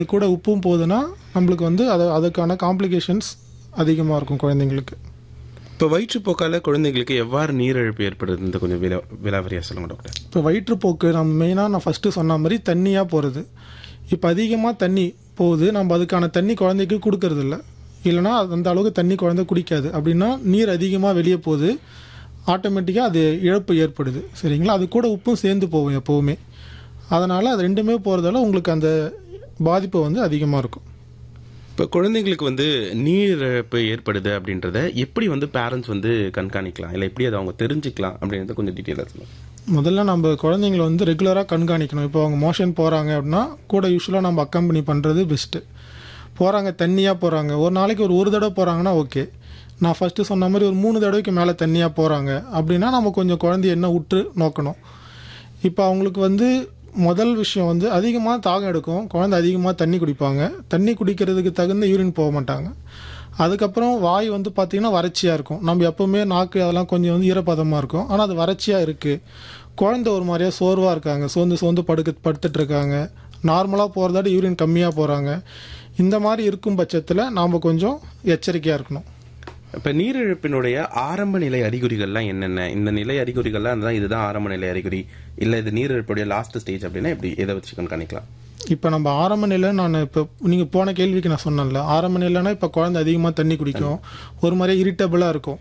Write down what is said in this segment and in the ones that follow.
இது கூட உப்பும் போகுதுன்னா நம்மளுக்கு வந்து அதை அதுக்கான காம்ப்ளிகேஷன்ஸ் அதிகமாக இருக்கும் குழந்தைங்களுக்கு இப்போ வயிற்றுப்போக்கால குழந்தைகளுக்கு எவ்வாறு நீரிழப்பு ஏற்படுது இந்த கொஞ்சம் விலா விலாவரியா சொல்லுங்க டாக்டர் இப்போ வயிற்றுப்போக்கு நம்ம மெயினாக நான் ஃபஸ்ட்டு சொன்ன மாதிரி தண்ணியாக போகிறது இப்போ அதிகமாக தண்ணி போகுது நம்ம அதுக்கான தண்ணி குழந்தைக்கு கொடுக்கறது இல்ல இல்லைனா அந்த அளவுக்கு தண்ணி குழந்தை குடிக்காது அப்படின்னா நீர் அதிகமாக வெளியே போகுது ஆட்டோமேட்டிக்காக அது இழப்பு ஏற்படுது சரிங்களா அது கூட உப்பும் சேர்ந்து போகும் எப்போவுமே அதனால் அது ரெண்டுமே போகிறதால உங்களுக்கு அந்த பாதிப்பு வந்து அதிகமாக இருக்கும் இப்போ குழந்தைங்களுக்கு வந்து நீரிழப்பு ஏற்படுது அப்படின்றத எப்படி வந்து பேரண்ட்ஸ் வந்து கண்காணிக்கலாம் இல்லை எப்படி அதை அவங்க தெரிஞ்சுக்கலாம் அப்படின்றத கொஞ்சம் டீட்டெயிலாக சொல்லுங்க முதல்ல நம்ம குழந்தைங்களை வந்து ரெகுலராக கண்காணிக்கணும் இப்போ அவங்க மோஷன் போகிறாங்க அப்படின்னா கூட யூஸ்வலாக நம்ம அக்கம்பெனி பண்ணுறது பெஸ்ட்டு போகிறாங்க தண்ணியாக போகிறாங்க ஒரு நாளைக்கு ஒரு ஒரு தடவை போகிறாங்கன்னா ஓகே நான் ஃபஸ்ட்டு சொன்ன மாதிரி ஒரு மூணு தடவைக்கு மேலே தண்ணியாக போகிறாங்க அப்படின்னா நம்ம கொஞ்சம் குழந்தைய என்ன உற்று நோக்கணும் இப்போ அவங்களுக்கு வந்து முதல் விஷயம் வந்து அதிகமாக தாகம் எடுக்கும் குழந்தை அதிகமாக தண்ணி குடிப்பாங்க தண்ணி குடிக்கிறதுக்கு தகுந்த யூரின் போக மாட்டாங்க அதுக்கப்புறம் வாய் வந்து பார்த்திங்கன்னா வறட்சியாக இருக்கும் நம்ம எப்போவுமே நாக்கு அதெல்லாம் கொஞ்சம் வந்து ஈரப்பதமாக இருக்கும் ஆனால் அது வறட்சியாக இருக்குது குழந்தை ஒரு மாதிரியாக சோர்வாக இருக்காங்க சோர்ந்து சோர்ந்து படுக்க படுத்துட்டு இருக்காங்க நார்மலாக போகிறதாட யூரின் கம்மியாக போகிறாங்க இந்த மாதிரி இருக்கும் பட்சத்தில் நாம் கொஞ்சம் எச்சரிக்கையாக இருக்கணும் இப்போ நீரிழப்பினுடைய ஆரம்ப நிலை அறிகுறிகள்லாம் என்னென்ன இந்த நிலை அறிகுறிகள்லாம் இருந்தால் இதுதான் ஆரம்ப நிலை அறிகுறி இல்லை இது நீரிழப்புடைய லாஸ்ட் ஸ்டேஜ் அப்படின்னா எப்படி எதை வச்சு கண்காணிக்கலாம் இப்போ நம்ம ஆரம்ப நிலை நான் இப்போ நீங்கள் போன கேள்விக்கு நான் சொன்னேன்ல ஆரம்ப நிலைனா இப்போ குழந்தை அதிகமாக தண்ணி குடிக்கும் ஒரு மாதிரி இரிட்டபிளாக இருக்கும்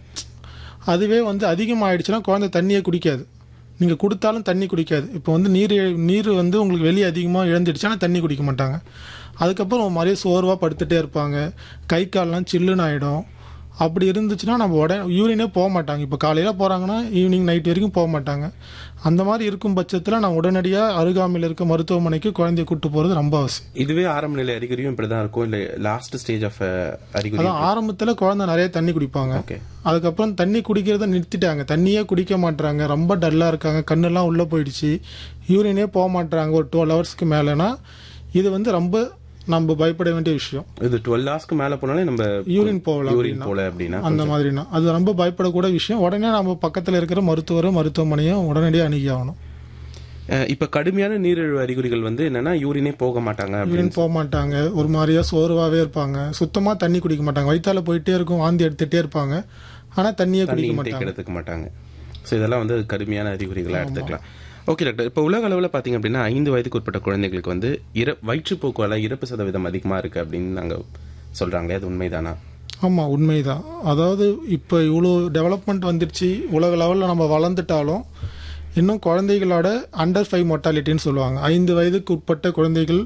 அதுவே வந்து அதிகமாகிடுச்சுன்னா குழந்தை தண்ணியே குடிக்காது நீங்கள் கொடுத்தாலும் தண்ணி குடிக்காது இப்போ வந்து நீர் இழ- நீர் வந்து உங்களுக்கு வெளியே அதிகமாக இழந்துடுச்சுன்னா தண்ணி குடிக்க மாட்டாங்க அதுக்கப்புறம் ஒரு மாதிரியே சோர்வாக படுத்துகிட்டே இருப்பாங்க கை கால்லாம் சில்லுன்னு ஆகிடும் அப்படி இருந்துச்சுன்னா நம்ம உடனே யூரினே போக மாட்டாங்க இப்போ காலையில் போகிறாங்கன்னா ஈவினிங் நைட் வரைக்கும் போக மாட்டாங்க அந்த மாதிரி இருக்கும் பட்சத்தில் நான் உடனடியாக அருகாமையில் இருக்க மருத்துவமனைக்கு குழந்தைய கூட்டு போகிறது ரொம்ப அவசியம் இதுவே ஆரம்ப நிலை அறிகுறியும் இப்படிதான் இருக்கும் இல்லை லாஸ்ட் ஸ்டேஜ் ஆஃப் அறிகுறி அதான் ஆரம்பத்தில் குழந்தை நிறைய தண்ணி குடிப்பாங்க ஓகே அதுக்கப்புறம் தண்ணி குடிக்கிறத நிறுத்திட்டாங்க தண்ணியே குடிக்க மாட்றாங்க ரொம்ப டல்லாக இருக்காங்க கண்ணெல்லாம் உள்ளே போயிடுச்சு யூரினே போக மாட்றாங்க ஒரு டுவெல் ஹவர்ஸ்க்கு மேலேனா இது வந்து ரொம்ப நம்ம பயப்பட வேண்டிய விஷயம் இது டுவெல் ஹவர்ஸ்க்கு மேல போனாலே நம்ம யூரின் போகலாம் யூரின் போல அப்படின்னா அந்த மாதிரினா அது ரொம்ப பயப்படக்கூடிய விஷயம் உடனே நம்ம பக்கத்தில் இருக்கிற மருத்துவரும் மருத்துவமனையும் உடனடியாக அணுகி ஆகணும் அஹ், இப்ப கடுமையான நீரிழிவு அறிகுறிகள் வந்து என்னன்னா யூரினே போக மாட்டாங்க அப்படின்னு யூரின் போக மாட்டாங்க ஒரு மாதிரியா சோர்வாகவே இருப்பாங்க சுத்தமாக தண்ணி குடிக்க மாட்டாங்க வயிற்றால போயிட்டே இருக்கும் வாந்தி எடுத்துகிட்டே இருப்பாங்க ஆனால் தண்ணியே குடிக்க தண்ணி மாட்டாங்க intake எடுத்துக்க மாட்டாங்க ஸோ இதெல்லாம் வந்து கடுமையான அறிகுறிகளா எடுத்துக்கலாம் ஓகே டாக்டர் இப்போ உலக அளவில் பார்த்தீங்க அப்படின்னா ஐந்து வயதுக்கு உட்பட்ட குழந்தைகளுக்கு வந்து இற வயிற்றுப்போக்குவால இறப்பு சதவீதம் அதிகமா இருக்கு அப்படின்னு நாங்க சொல்றாங்களே அது உண்மைதானா ஆமாம் உண்மைதான் அதாவது இப்போ இவ்வளோ டெவலப்மெண்ட் வந்துடுச்சு உலக லெவலில் நம்ம வளர்ந்துட்டாலும் இன்னும் குழந்தைகளோட அண்டர் ஃபைவ் மொட்டாலிட்டின்னு சொல்லுவாங்க ஐந்து வயதுக்கு உட்பட்ட குழந்தைகள்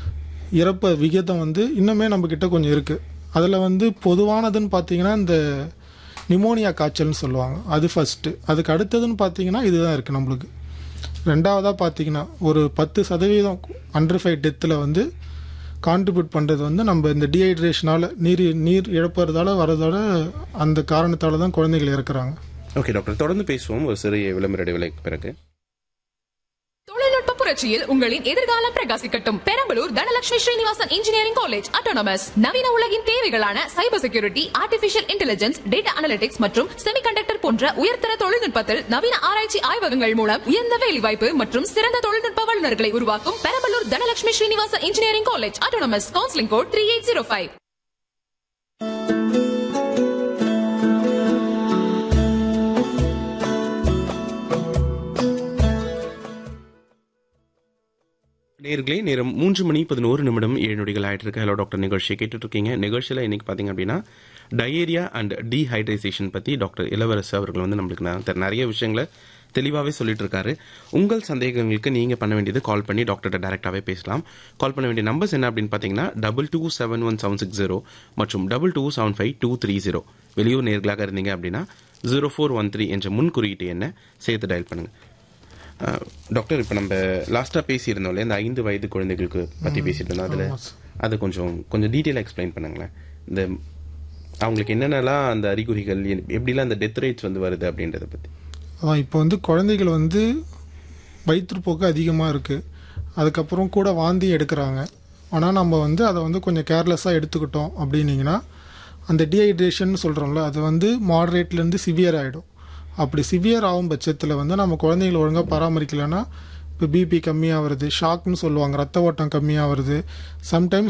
இறப்பு விகிதம் வந்து இன்னுமே நம்ம கிட்ட கொஞ்சம் இருக்குது அதில் வந்து பொதுவானதுன்னு பார்த்தீங்கன்னா இந்த நிமோனியா காய்ச்சல்னு சொல்லுவாங்க அது ஃபஸ்ட்டு அதுக்கு அடுத்ததுன்னு பார்த்தீங்கன்னா இதுதான் இருக்குது நம்மளுக்கு ரெண்டாவதாக பார்த்தீங்கன்னா ஒரு பத்து சதவீதம் அண்டர் ஃபைவ் டெத்தில் வந்து கான்ட்ரிபியூட் பண்ணுறது வந்து நம்ம இந்த டீஹைட்ரேஷனால் நீர் நீர் இழப்புறதால வரதால அந்த காரணத்தால தான் குழந்தைகள் இறக்குறாங்க ஓகே டாக்டர் தொடர்ந்து பேசுவோம் ஒரு சிறிய விளம்பர இடைவேளைக்கு பிறகு தொழில்நுட்ப புரட்சியில் உங்களின் எதிர்காலம் பிரகாசிக்கட்டும் Perambalur Dhanalakshmi Srinivasan engineering college autonomous நவீன உலகின் தேவைகளான cyber security artificial intelligence data analytics மற்றும் செமிகண்டக்டர் போன்ற உயர்தர தொழில்நுட்பத்தில் நவீன ஆராய்ச்சி ஆய்வகங்கள் மூலம் உயர்ந்த வேலைவாய்ப்பு மற்றும் சிறந்த தொழில்நுட்ப வல்லுநர்களை உருவாக்கும் Perambalur Dhanalakshmi Srinivasan engineering college autonomous counselling code three eight zero five நேர்களே நேரம் மூன்று மணி பதினோரு நிமிடம் ஏழு நொடிகள் ஆயிட்டு இருக்கு ஹலோ டாக்டர் நிகழ்ச்சியை கேட்டுட்டு இருக்கீங்க நிகழ்ச்சியில் இன்னைக்கு பாத்தீங்க அப்படின்னா டயேரியா அண்ட் டீஹைட்ரேஷன் பத்தி டாக்டர் இளவரசு அவர்கள் வந்து நம்மளுக்கு ந- நிறைய விஷயங்களை தெளிவாகவே சொல்லிட்டு இருக்காரு உங்கள் சந்தேகங்களுக்கு நீங்க பண்ண வேண்டியது கால் பண்ணி டாக்டர்கிட்ட டைரக்டாவே பேசலாம் கால் பண்ண வேண்டிய நம்பர்ஸ் என்ன அப்படின்னு பாத்தீங்கன்னா double two seven one seven six zero மற்றும் double two seven five two three zero வெளியூர் நேர்களாக இருந்தீங்க அப்படின்னா ஜீரோ ஃபோர் ஒன் த்ரீ என்ற முன் குறியீட்டு என்ன சேர்த்து டயல் பண்ணுங்க அஹ், டாக்டர் இப்போ நம்ம லாஸ்ட்டாக பேசியிருந்தோம் இல்லையா இந்த ஐந்து வயது குழந்தைகளுக்கு பற்றி பேசிட்டு இருந்தோம் அதில் அதை கொஞ்சம் கொஞ்சம் டீட்டெயிலாக எக்ஸ்பிளைன் பண்ணுங்களேன் இந்த அவங்களுக்கு என்னென்னலாம் அந்த அறிகுறிகள் எ- எப்படிலாம் அந்த டெத் ரேட்ஸ் வந்து வருது அப்படின்றத பற்றி அதான் இப்போ வந்து குழந்தைகள் வந்து வயிற்றுப்போக்கு அதிகமாக இருக்குது அதுக்கப்புறம் கூட வாந்தி எடுக்கிறாங்க ஆனால் நம்ம வந்து அதை வந்து கொஞ்சம் கேர்லெஸ்ஸாக எடுத்துக்கிட்டோம் அப்படின்னீங்கன்னா அந்த டீஹைட்ரேஷன் சொல்கிறோம்ல அது வந்து மாடரேட்லேருந்து சிவியர் ஆகிடும் அப்படி சிவியர் ஆகும் பட்சத்தில் வந்து நம்ம குழந்தைகளை ஒழுங்காக பராமரிக்கலைன்னா இப்போ பிபி கம்மியாக வருது ஷாக்னு சொல்லுவாங்க ரத்த ஓட்டம் கம்மியாக வருது சம்டைம்ஸ்